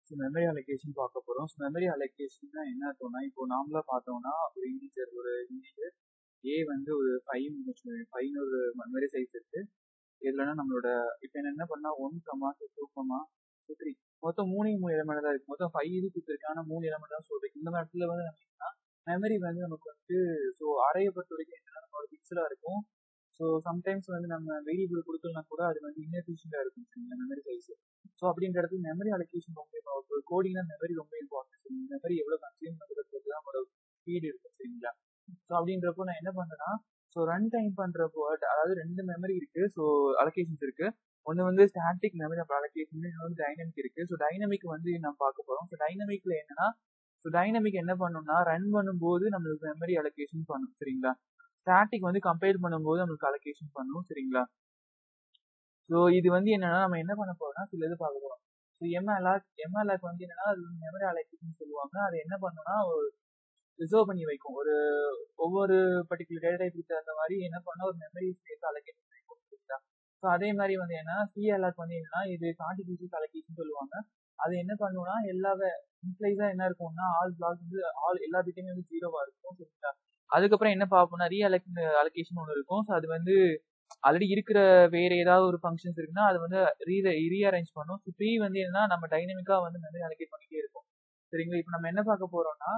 so memory allocation பார்க்க போகிறோம் so memory அலோகேஷன்னா என்ன அர்த்தம்னா இப்போ நார்மலாக பார்த்தோம்னா ஒரு இன்டீஜர் ஒரு இன்டீஜர் ஏ வந்து ஒரு ஃபைவ் ஃபைவ்னு ஒரு மெமரி சைஸ் இருக்கு இதுலனா நம்மளோட இப்போ என்ன பண்ணால் one comma two comma two three மொத்தம் மூணே மூணு எலமெண்ட் தான் இருக்கு மொத்தம் ஃபைவ் இது கொடுத்துருக்கு ஆனால் மூணு எலமெண்ட் தான் சொல்றேன் இந்த இடத்துல வந்து நம்ம மெமரி வந்து நமக்கு வந்து ஸோ அறையை பொறுத்த வரைக்கும் என்னன்னா நம்மளோட பிக்சலாக இருக்கும் ஸோ சம்டைம்ஸ் வந்து நம்ம வேரியபிள் கொடுக்கலாம் கூட அது வந்து இன்எஃபிஷியண்டாக இருக்கும் சரிங்களா மெமரி சைஸ் ஸோ அப்படின்ற இடத்துல மெமரி அலோகேஷன் ரொம்ப பவர்ஃபுல் கோடிங்னா மெமரி ரொம்ப இம்பார்ட்டன்ட் மெமரி எவ்வளோ கன்சியூம் பண்ணுறது தான் நம்மளோட ஸ்பீடு இருக்கும் சரிங்களா ஸோ அப்படின்றப்போ நான் என்ன பண்ணுறேன்னா ஸோ ரன் டைம் பண்ணுறப்போ அதாவது ரெண்டு மெமரி இருக்கு ஸோ அலோகேஷன்ஸ் இருக்கு ஒன்று வந்து ஸ்டாட்டிக் மெமரி நம்ம அலோகேஷன் இன்னொன்று வந்து டைனமிக் இருக்கு ஸோ டைனமிக் வந்து நம்ம பார்க்க போகிறோம் ஸோ டைனமிக்ல என்னன்னா ஸோ டைனமிக் என்ன பண்ணணும்னா ரன் பண்ணும்போது நம்மளுக்கு மெமரி அலோகேஷன் பண்ணும் சரிங்களா ஸ்டாட்டிக் வந்து கம்பேர் பண்ணும்போது நம்மளுக்கு அலோகேஷன் பண்ணும் சரிங்களா ஸோ இது வந்து என்னன்னா நம்ம என்ன பண்ண போறோம்னா சில இது பார்க்க போறோம் ஸோ எம்எல்ஆக் எம்எல்ஆக் வந்து என்னன்னா அது மெமரி அலோகேஷன் சொல்லுவாங்க அது என்ன பண்ணுன்னா ஒரு ரிசர்வ் பண்ணி வைக்கும் ஒரு ஒவ்வொரு பர்டிகுலர் டேட்டா டைப்புக்கு தகுந்த மாதிரி என்ன பண்ணா ஒரு மெமரி ஸ்பேஸ் அலோகேஷன் பண்ணி கொடுத்துருக்கா ஸோ அதே மாதிரி வந்து என்னன்னா சிஎல்ஆக் வந்து என்னன்னா இது கான்டிபியூஷன் அலோகேஷன் சொல்லுவாங்க அது என்ன பண்ணுவோம்னா எல்லா இன்ஃபிளைஸா என்ன இருக்கும்னா ஆல் பிளாக் வந்து ஆல் எல்லா பிட்டையுமே வந்து ஜீரோவா இருக்கும் சரிங்களா அதுக்கப்புறம் என்ன பார்ப்போம்னா ரீ அலக் அலோகேஷன் ஒன்று இருக்கும் ஸோ அது வந்து ஆல்ரெடி இருக்கிற வேற ஏதாவது ஒரு ஃபங்க்ஷன்ஸ் இருக்குன்னா அது வந்து ரீ ரீஅரேஞ்ச் பண்ணும் ஸோ ஃப்ரீ வந்து என்னன்னா நம்ம டைனமிக்கா வந்து மெமரி அலோகேட் பண்ணிட்டே இருக்கும் சரிங்களா இப்போ நம்ம என்ன பார்க்க போறோம்னா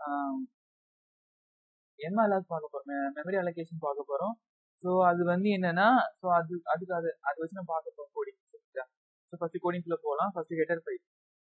என்ன அலாக் பார்க்க போறோம் மெமரி அலோகேஷன் பார்க்க போறோம் ஸோ அது வந்து என்னன்னா ஸோ அது அதுக்கு அது அது வச்சு நம்ம பார்க்க போறோம் கோடிங் சரிங்களா ஸோ ஃபர்ஸ்ட் கோடிங்குள்ள போகலாம் first header file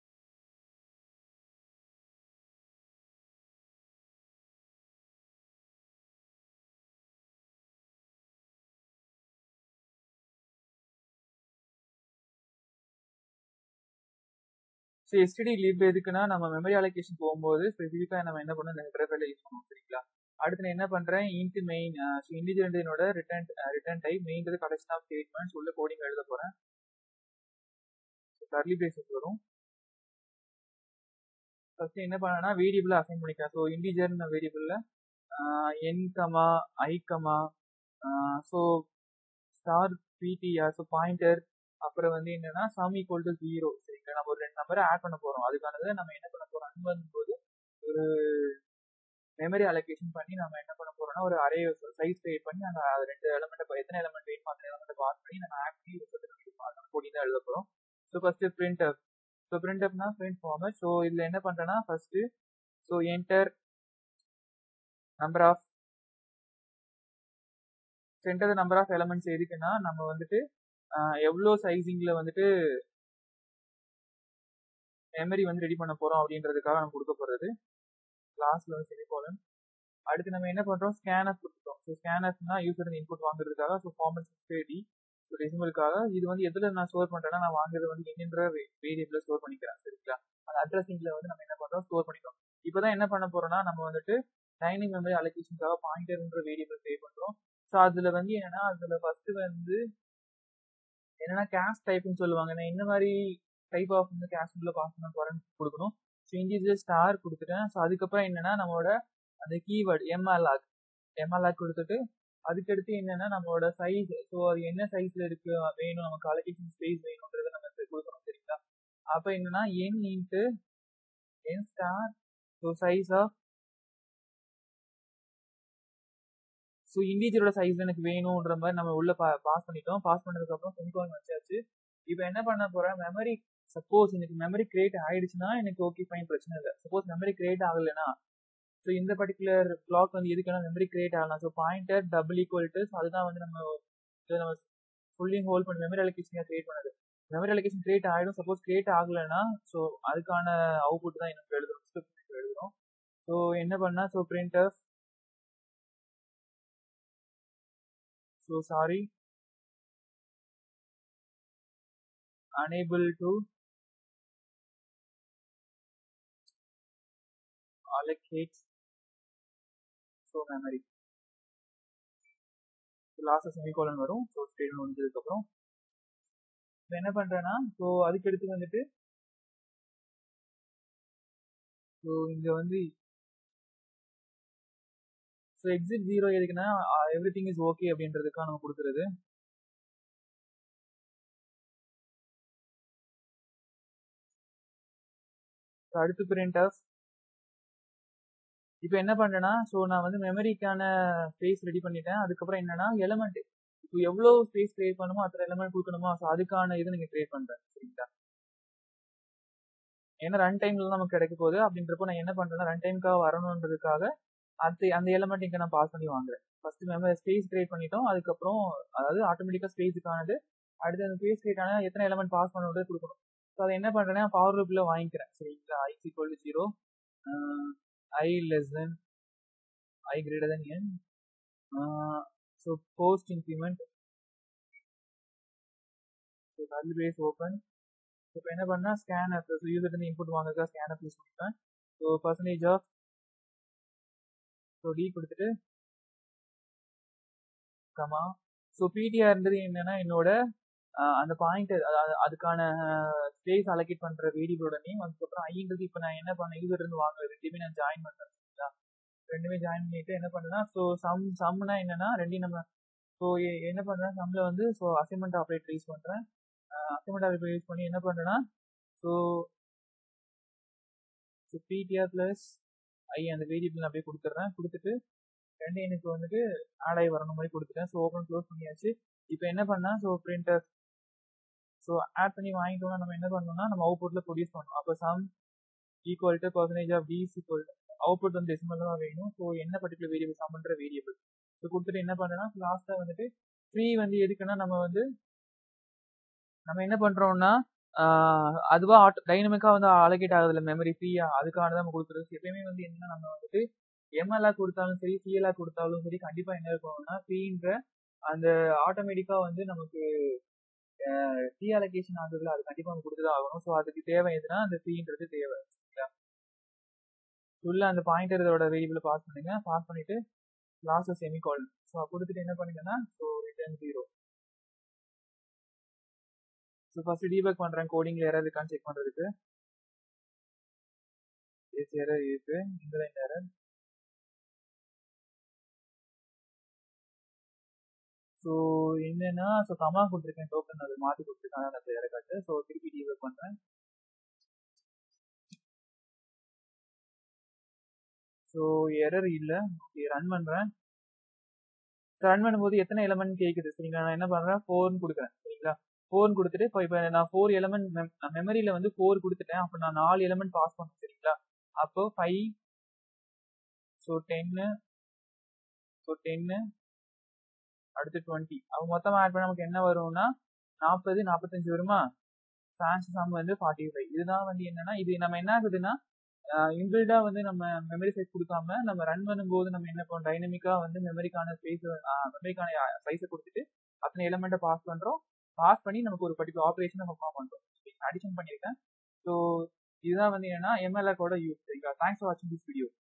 so STD lib எதுக்குன்னா நம்ம மெமரி அலோகேஷன் போகும்போது ஸ்பெசிஃபிக்காக நம்ம என்ன பண்ணணும் இந்த ஹெட்டர் ஃபைல யூஸ் பண்ணுவோம் சரிங்களா அடுத்து நான் என்ன பண்றேன் இன்ட் மெயின் ஸோ இண்டிஜுவல் என்னோட ரிட்டர்ன் ரிட்டர்ன் டைப் மெயின்றது கலெக்ஷன் ஆஃப் ஸ்டேட்மெண்ட்ஸ் உள்ள கோடிங் எழுத போறேன் கர்லி பேசஸ் வரும் ஃபர்ஸ்ட் என்ன பண்ணனா வேரியபிள் அசைன் பண்ணிக்கலாம் ஸோ இண்டிஜர் வேரியபிள்ல n comma i comma so star PTR so pointer அப்புறம் வந்து என்னன்னா சம் ஈக்குவல் டு ஜீரோ சரிங்களா நம்ம ஒரு ரெண்டு நம்பரை ஆட் பண்ண போறோம் அதுக்கானது நம்ம என்ன பண்ண போறோம் அன் வரும்போது ஒரு மெமரி அலோகேஷன் பண்ணி நம்ம என்ன பண்ண போறோம்னா ஒரு அரே சைஸ் கிரியேட் பண்ணி அந்த ரெண்டு எலமெண்ட் எத்தனை எலமெண்ட் வெயிட் அந்த எலமெண்ட் பாஸ் பண்ணி நம்ம ஆட் பண்ணி ரிசல்ட் கோடி தான் எழுத போறோம் ஸோ ஃபர்ஸ்ட் பிரிண்ட் அப் ஸோ பிரிண்ட் அப்னா பிரிண்ட் ஃபார்மட் ஸோ இதுல என்ன பண்றேன்னா first so enter number of enter number of elements எதுக்குன்னா நம்ம வந்துட்டு எவ்வளோ சைஸிங்ல வந்துட்டு மெமரி வந்து ரெடி பண்ண போறோம் அப்படின்றதுக்காக நம்ம கொடுக்க போறது கிளாஸ்ல வந்து செமிகோலன் அடுத்து நம்ம என்ன பண்றோம் ஸ்கேனர் கொடுத்துட்டோம் ஸோ ஸ்கேனர்ஸ்னா யூசர் இன்புட் வாங்குறதுக்காக so format six d so டெசிமலுக்காக இது வந்து எதுல நான் ஸ்டோர் பண்றேன்னா நான் வாங்குறது வந்து என்னன்ற வேரியபிள் ஸ்டோர் பண்ணிக்கிறேன் சரிங்களா அந்த அட்ரஸிங்ல வந்து நம்ம என்ன பண்றோம் ஸ்டோர் பண்ணிக்கிறோம் இப்போதான் என்ன பண்ண போறோம்னா நம்ம வந்துட்டு டைனிங் மெமரி அலோகேஷனுக்காக பாயிண்டர்ன்ற வேரியபிள் பே பண்றோம் ஸோ அதுல வந்து என்னன்னா அதுல ஃபர்ஸ்ட் வந்து என்னன்னா கேஷ் டைப்னு சொல்லுவாங்க நான் இந்த மாதிரி டைப் ஆஃப் வந்து கேஷ் உள்ள பாஸ் பண்ண போறேன்னு கொடுக்கணும் ஸோ இண்டிஜுவல் ஸ்டார் கொடுத்துட்டேன் ஸோ அதுக்கப்புறம் என்னன்னா நம்மளோட அந்த கீவேர்டு எம்எல்ஆக் எம்எல்ஆக் கொடுத்துட்டு அதுக்கடுத்து என்னன்னா நம்மளோட சைஸ் ஸோ அது என்ன சைஸ்ல இருக்கு வேணும் நமக்கு அலோகேஷன் ஸ்பேஸ் வேணும்ன்றத நம்ம கொடுக்கணும் சரிங்களா அப்போ என்னன்னா n into n star so size of so இண்டிஜுவலோட சைஸ் எனக்கு வேணுன்ற மாதிரி நம்ம உள்ள பாஸ் பண்ணிட்டோம் பாஸ் பண்ணதுக்கு அப்புறம் செமிகோலன் வச்சாச்சு இப்போ என்ன பண்ண போறேன் மெமரி சப்போஸ் எனக்கு மெமரி கிரியேட் ஆயிடுச்சுன்னா எனக்கு ஓகே ஃபைன் பிரச்சனை இல்லை சப்போஸ் மெமரி கிரியேட் ஆகலைன்னா ஸோ இந்த பர்டிகுலர் பிளாக் வந்து எதுக்கான மெமரி கிரியேட் ஆகலாம் so pointer double equal to அதுதான் வந்து நம்ம இதை நம்ம ஃபுல்லி ஹோல்ட் பண்ணி மெமரி அலோகேஷன் கிரியேட் பண்ணது மெமரி அலோகேஷன் கிரியேட் ஆகிடும் சப்போஸ் கிரியேட் ஆகலைன்னா ஸோ அதுக்கான அவுட்புட் தான் எனக்கு எழுதுறோம் டிஸ்கிரிப்ஷனுக்கு எழுதுறோம் ஸோ என்ன பண்ணா so printer so sorry unable to allocate so memory last semicolon வரும் ஸோ ஸ்டேட் முடிஞ்சதுக்கு அப்புறம் இப்போ என்ன பண்றேன்னா ஸோ அதுக்கு அடுத்து வந்துட்டு ஸோ இங்க வந்து ஸோ எக்ஸிட் ஜீரோ எதுக்குன்னா எவ்ரி திங் இஸ் ஓகே அப்படின்றதுக்காக நம்ம கொடுக்குறது ஸோ அடுத்து பிரிண்ட் ஆஃப் இப்போ என்ன பண்ணேன்னா ஸோ நான் வந்து மெமரிக்கான ஸ்பேஸ் ரெடி பண்ணிட்டேன் அதுக்கப்புறம் என்னன்னா எலமெண்ட் இப்போ எவ்வளோ ஸ்பேஸ் கிரியேட் பண்ணுமோ அத்தனை எலமெண்ட் கொடுக்கணுமா ஸோ அதுக்கான இது நீங்கள் கிரியேட் பண்ணுறேன் சரிங்களா ஏன்னா ரன் டைம்ல தான் நமக்கு கிடைக்க போகுது அப்படின்றப்போ நான் என்ன பண்றேன்னா ரன் டைம்க்காக வரணுன்றதுக்காக அது அந்த எலமெண்ட் இங்கே நான் பாஸ் பண்ணி வாங்குறேன் ஃபர்ஸ்ட் மெமரி ஸ்பேஸ் கிரியேட் பண்ணிட்டோம் அதுக்கப்புறம் அதாவது ஆட்டோமேட்டிக்காக ஸ்பேஸுக்கானது அடுத்து அந்த ஸ்பேஸ் கிரியேட் ஆனால் எத்தனை எலமெண்ட் பாஸ் பண்ணுறது கொடுக்கணும் ஸோ அதை என்ன பண்ணுறேன்னா பவர் லூப்பில் வாங்கிக்கிறேன் சரிங்களா i equal to zero i less than i greater than n so post increment so curly braces open இப்போ என்ன பண்ணா ஸ்கேன் ஸோ யூசர் வந்து இன்புட் வாங்குறதுக்காக ஸ்கேன் யூஸ் பண்ணிப்பேன் ஸோ பர்சன்டேஜ் ஆஃப் ஸோ டி கொடுத்துட்டு கமா ஸோ பிடிஆர் இருந்தது என்னன்னா என்னோட அந்த பாயிண்ட் அதுக்கான ஸ்பேஸ் அலோகேட் பண்ற வேரியபிளோட நேம் அதுக்கப்புறம் ஐன்றது இப்போ நான் என்ன பண்ண யூசர் இருந்து வாங்க ரெண்டுமே நான் ஜாயின் பண்றேன் சரிங்களா ரெண்டுமே ஜாயின் பண்ணிட்டு என்ன பண்ணுன்னா ஸோ சம் சம்னா என்னன்னா ரெண்டையும் நம்ம ஸோ என்ன பண்றேன் சம்ல வந்து ஸோ அசைன்மெண்ட் ஆப்ரேட்டர் யூஸ் பண்றேன் அசைன்மெண்ட் ஆப்ரேட்டர் யூஸ் பண்ணி என்ன பண்றேன்னா so so PTR plus i அந்த வேரியபிள் அப்படியே கொடுத்துட்றேன் கொடுத்துட்டு ரெண்டு எனக்கு வந்துட்டு ஆட் ஆகி வரணும் மாதிரி கொடுத்துட்டேன் ஸோ ஓப்பன் க்ளோஸ் பண்ணியாச்சு இப்போ என்ன பண்ணா ஸோ பிரிண்டர் ஸோ ஆட் பண்ணி வாங்கிட்டோம்னா நம்ம என்ன பண்ணோம்னா நம்ம அவுட்புட்ல ப்ரொடியூஸ் பண்ணணும் அப்போ sum equal to percentage of this equal output வந்து டெசிமல் தான் வேணும் ஸோ என்ன பர்டிகுலர் வேரியபிள் சம் பண்ற வேரியபிள் ஸோ கொடுத்துட்டு என்ன பண்ணேன்னா லாஸ்ட்டாக வந்துட்டு ஃப்ரீ வந்து எதுக்குன்னா நம்ம வந்து நம்ம என்ன பண்றோம்னா அதுவா ஆட்டோ டைனமிக்கா வந்து அலோகேட் ஆகுதுல மெமரி ஃப்ரீயா அதுக்கான நம்ம கொடுக்குறது எப்பயுமே வந்து என்ன நம்ம வந்துட்டு எம்எல்ஆ கொடுத்தாலும் சரி சிஎல்ஆ கொடுத்தாலும் சரி கண்டிப்பா என்ன இருக்கணும்னா ஃப்ரீன்ற அந்த ஆட்டோமேட்டிக்கா வந்து நமக்கு டி அலோகேஷன் ஆகுதுல அது கண்டிப்பா நம்ம கொடுத்துதான் ஆகணும் ஸோ அதுக்கு தேவை எதுனா அந்த ஃப்ரீன்றது தேவை சரிங்களா உள்ள அந்த பாயிண்டர் இதோட வேரியபிள் பாஸ் பண்ணுங்க பாஸ் பண்ணிட்டு லாஸ்ட் செமி கால் ஸோ கொடுத்துட்டு என்ன பண்ணுங்கன்னா so return zero so first debug பண்றேன் கோடிங்ல எரர் இருக்கான்னு செக் பண்றதுக்கு எஸ் எரர் இருக்கு இந்த லைன் எரர் ஸோ என்னன்னா ஸோ கமா கொடுத்துருக்கேன் டோக்கன் அது மாற்றி கொடுத்துருக்கேன் அந்த எரர் காட்டு ஸோ திருப்பி டீபக் பண்றேன் ஸோ எரர் இல்லை ரன் பண்றேன் ரன் பண்ணும்போது எத்தனை எலமெண்ட் கேட்குது சரிங்களா நான் என்ன பண்றேன் ஃபோர்னு கொடுக்குறேன் சரிங்களா ஃபோர் கொடுத்துட்டு இப்போ இப்போ நான் ஃபோர் எலமெண்ட் மெமரியில வந்து ஃபோர் கொடுத்துட்டேன் அப்போ நான் நாலு எலமெண்ட் பாஸ் பண்ணேன் சரிங்களா அப்போ ஃபைவ் ஸோ டென்னு ஸோ டென்னு அடுத்து டுவெண்ட்டி அவங்க மொத்தமாக ஆட் பண்ண நமக்கு என்ன வரும்னா நாற்பது நாற்பத்தஞ்சு வருமா ஃபேன்ஸ் சம் வந்து ஃபார்ட்டி ஃபைவ் இதுதான் வந்து என்னன்னா இது நம்ம என்ன ஆகுதுன்னா இன்பில்டா வந்து நம்ம மெமரி சைஸ் கொடுக்காம நம்ம ரன் பண்ணும்போது நம்ம என்ன பண்ணுறோம் டைனமிக்கா வந்து மெமரிக்கான ஸ்பேஸ் மெமரிக்கான சைஸை கொடுத்துட்டு அத்தனை எலமெண்ட்டை பாஸ் பண்றோம் பாஸ் பண்ணி நமக்கு ஒரு பர்டிகுலர் ஆப்ரேஷன் நம்ம ஃபார்ம் பண்றோம் அடிஷன் பண்ணியிருக்கேன் ஸோ இதுதான் வந்து என்னன்னா எம்எல்ஏ கூட யூஸ் சரிங்களா தேங்க்ஸ் ஃபார் வாட்சிங் திஸ் வீடியோ